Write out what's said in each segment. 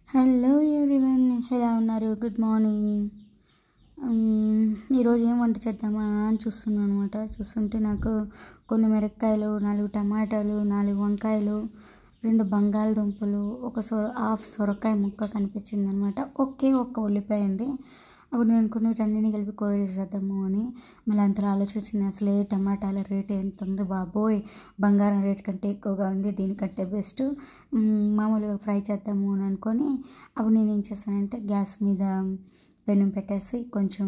hello everyone ఎలా ఉన్నారు good morning ఈరోజు ఏం వంట చేద్దామా అని చూస్తున్నాను అనమాట చూస్తుంటే నాకు కొన్ని మిరపకాయలు నాలుగు టమాటాలు నాలుగు వంకాయలు రెండు బంగాళదుంపలు ఒక సొర హాఫ్ సొరకాయ ముక్క కనిపించింది అనమాట ఒకే ఒక్క ఉల్లిపాయ ఉంది అప్పుడు నేను అనుకున్న వీటన్నిటిని కలిపి కూర చేసేద్దాము అని మళ్ళీ అంతలో ఆలోచించిన అసలు ఏ టమాటాల రేట్ ఎంత ఉంది బాబోయ్ బంగారం రేట్ కంటే ఎక్కువగా ఉంది దీనికంటే బెస్ట్ మామూలుగా ఫ్రై చేద్దాము అని అనుకొని అప్పుడు నేను ఏం చేశానంటే గ్యాస్ మీద పెనం పెట్టేసి కొంచెం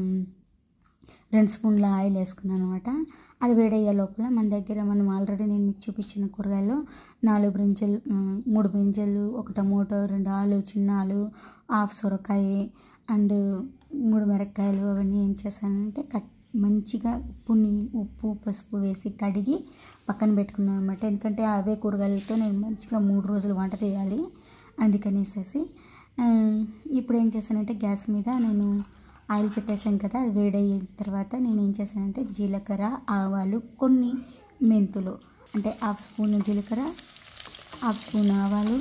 రెండు స్పూన్ల ఆయిల్ వేసుకున్నాను అనమాట అది వేడయ్యే లోపల మన దగ్గర మనం ఆల్రెడీ నేను మీకు చూపించిన కూరగాయలు నాలుగు బ్రింజలు మూడు బ్రింజలు ఒక టమోటో రెండు ఆలు చిన్న ఆలు హాఫ్ సొరకాయ అండ్ మూడు మిరపకాయలు అవన్నీ ఏం చేశానంటే కట్ మంచిగా ఉప్పుని ఉప్పు పసుపు వేసి కడిగి పక్కన పెట్టుకున్నాను అనమాట ఎందుకంటే అవే కూరగాయలతో నేను మంచిగా మూడు రోజులు వంట చేయాలి అందుకనేసేసి ఇప్పుడు ఏం చేశానంటే గ్యాస్ మీద నేను ఆయిల్ పెట్టేసాను కదా అది వేడయిన తర్వాత నేను ఏం చేశానంటే జీలకర్ర ఆవాలు కొన్ని మెంతులు అంటే హాఫ్ స్పూన్ జీలకర్ర హాఫ్ స్పూన్ ఆవాలు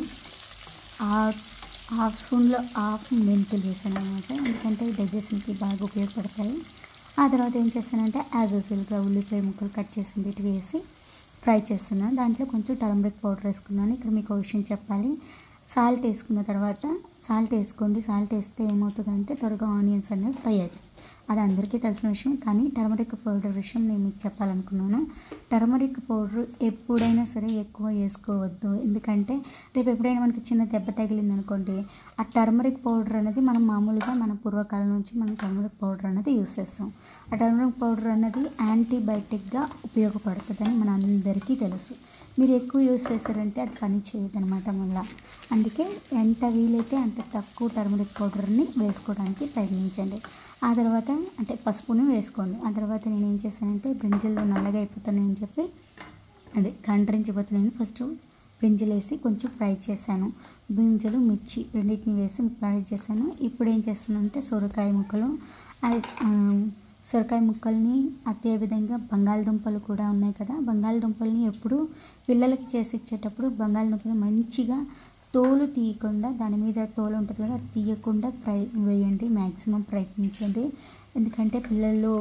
హాఫ్ హాఫ్ స్పూన్లో హాఫ్ మెంతులు వేసాను అనమాట ఎందుకంటే డైజెషన్కి బాగా ఉపయోగపడతాయి ఆ తర్వాత ఏం చేస్తానంటే యాజ్ యూజువల్గా ఉల్లిపాయ ముక్కలు కట్ చేసి వీటి వేసి ఫ్రై చేస్తున్నాను దాంట్లో కొంచెం టర్మరిక్ పౌడర్ వేసుకున్నాను ఇక్కడ మీకు విషయం చెప్పాలి సాల్ట్ వేసుకున్న తర్వాత సాల్ట్ వేసుకోండి సాల్ట్ వేస్తే ఏమవుతుందంటే త్వరగా ఆనియన్స్ అనేవి ఫ్రై అవుతాయి అది అందరికీ తెలిసిన విషయం కానీ టర్మరిక్ పౌడర్ విషయం నేను మీకు చెప్పాలనుకున్నాను టర్మరిక్ పౌడర్ ఎప్పుడైనా సరే ఎక్కువ వేసుకోవద్దు ఎందుకంటే రేపు ఎప్పుడైనా మనకి చిన్న దెబ్బ తగిలింది అనుకోండి ఆ టర్మరిక్ పౌడర్ అనేది మనం మామూలుగా మన పూర్వకాలం నుంచి మనం టర్మరిక్ పౌడర్ అనేది యూస్ చేస్తాం ఆ టర్మరిక్ పౌడర్ అనేది యాంటీబయాటిక్గా ఉపయోగపడుతుందని మన అందరికీ తెలుసు మీరు ఎక్కువ యూస్ చేశారంటే అది పని చేయదు అనమాట మళ్ళీ అందుకే ఎంత వీలైతే అంత తక్కువ టర్మరిక్ పౌడర్ని వేసుకోవడానికి ప్రయత్నించండి ఆ తర్వాత అంటే పసుపుని వేసుకోండి ఆ తర్వాత నేను ఏం చేశానంటే బ్రింజల్లో నల్లగా అయిపోతానని చెప్పి అదే కంటరించిపోతున్నాను ఫస్ట్ బ్రింజలు వేసి కొంచెం ఫ్రై చేశాను బ్రింజలు మిర్చి రెండింటిని వేసి ఫ్రై చేశాను ఇప్పుడు ఏం చేస్తానంటే సొరకాయ ముక్కలు అది సొరకాయ ముక్కల్ని అదేవిధంగా బంగాళదుంపలు కూడా ఉన్నాయి కదా బంగాళదుంపల్ని ఎప్పుడు పిల్లలకి చేసి ఇచ్చేటప్పుడు బంగాళదుంపలు మంచిగా తోలు తీయకుండా దాని మీద తోలు ఉంటుంది కదా అది తీయకుండా ఫ్రై వేయండి మ్యాక్సిమం ప్రయత్నించండి ఎందుకంటే పిల్లల్లో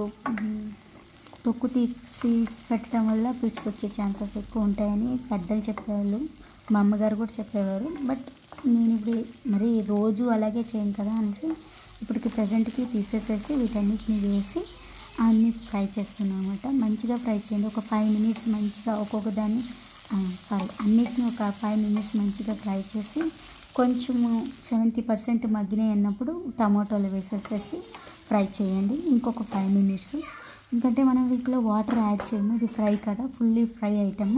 తొక్కు తీసి పెట్టడం వల్ల పిట్స్ వచ్చే ఛాన్సెస్ ఎక్కువ ఉంటాయని పెద్దలు చెప్పేవాళ్ళు మా అమ్మగారు కూడా చెప్పేవారు బట్ నేను ఇప్పుడు మరి రోజు అలాగే చేయను కదా అనేసి ఇప్పటికి ప్రజెంట్కి తీసేసేసి వీటన్నిటిని వేసి అన్నీ ఫ్రై చేస్తున్నాను అనమాట మంచిగా ఫ్రై చేయండి ఒక ఫైవ్ మినిట్స్ మంచిగా ఒక్కొక్క దాన్ని సారీ అన్నిటిని ఒక ఫైవ్ మినిట్స్ మంచిగా ఫ్రై చేసి కొంచెము సెవెంటీ పర్సెంట్ మగ్గినాయి అన్నప్పుడు టమాటోలు వేసేసేసి ఫ్రై చేయండి ఇంకొక ఫైవ్ మినిట్స్ ఎందుకంటే మనం వీటిలో వాటర్ యాడ్ చేయము ఇది ఫ్రై కదా ఫుల్లీ ఫ్రై ఐటమ్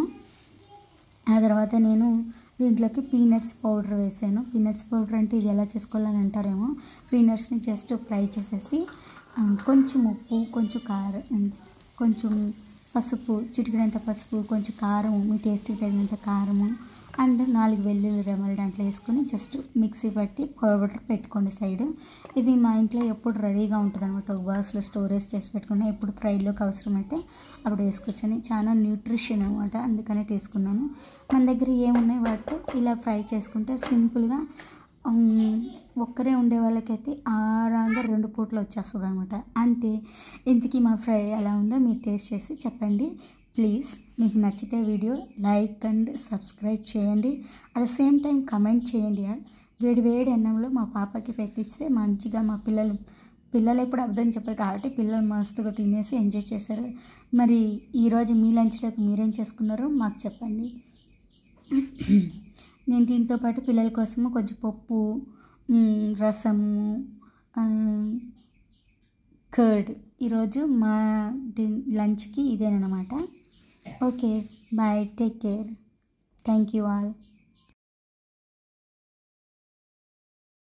ఆ తర్వాత నేను దీంట్లోకి పీనట్స్ పౌడర్ వేసాను పీనట్స్ పౌడర్ అంటే ఇది ఎలా చేసుకోవాలని అంటారేమో పీనట్స్ని జస్ట్ ఫ్రై చేసేసి కొంచెం ఉప్పు కొంచెం కారం కొంచెం పసుపు చిటికినంత పసుపు కొంచెం కారం మీ టేస్ట్కి తగినంత కారము అండ్ నాలుగు వెల్లుల్లి రెమ్మలు దాంట్లో వేసుకొని జస్ట్ మిక్సీ పట్టి కొడబట్ట పెట్టుకోండి సైడ్ ఇది మా ఇంట్లో ఎప్పుడు రెడీగా ఉంటుంది అనమాట ఒక బాక్స్లో స్టోరేజ్ చేసి పెట్టుకుని ఎప్పుడు ఫ్రైలోకి అవసరమైతే అప్పుడు వేసుకోవచ్చని చాలా న్యూట్రిషన్ అనమాట అందుకనే తీసుకున్నాను మన దగ్గర ఏమున్నాయి వాటితో ఇలా ఫ్రై చేసుకుంటే సింపుల్గా ఒక్కరే ఉండే వాళ్ళకైతే ఆరాంగా రెండు పూటలు వచ్చేస్తుంది అనమాట అంతే ఇంతకీ మా ఫ్రై ఎలా ఉందో మీరు టేస్ట్ చేసి చెప్పండి ప్లీజ్ మీకు నచ్చితే వీడియో లైక్ అండ్ సబ్స్క్రైబ్ చేయండి at the same time comment చేయండి వేడి వేడి అన్నంలో మా పాపకి పెట్టిస్తే మంచిగా మా పిల్లలు పిల్లలు ఎప్పుడు అర్థం చెప్పారు కాబట్టి పిల్లలు మస్తుగా తినేసి ఎంజాయ్ చేశారు మరి ఈరోజు మీ లంచ్లోకి మీరేం చేసుకున్నారో మాకు చెప్పండి నేను దీంతో పాటు పిల్లల కోసము కొంచెం పప్పు రసము కర్డ్ ఈరోజు మా లంచ్కి ఇదేనమాట okay bye take care thank you all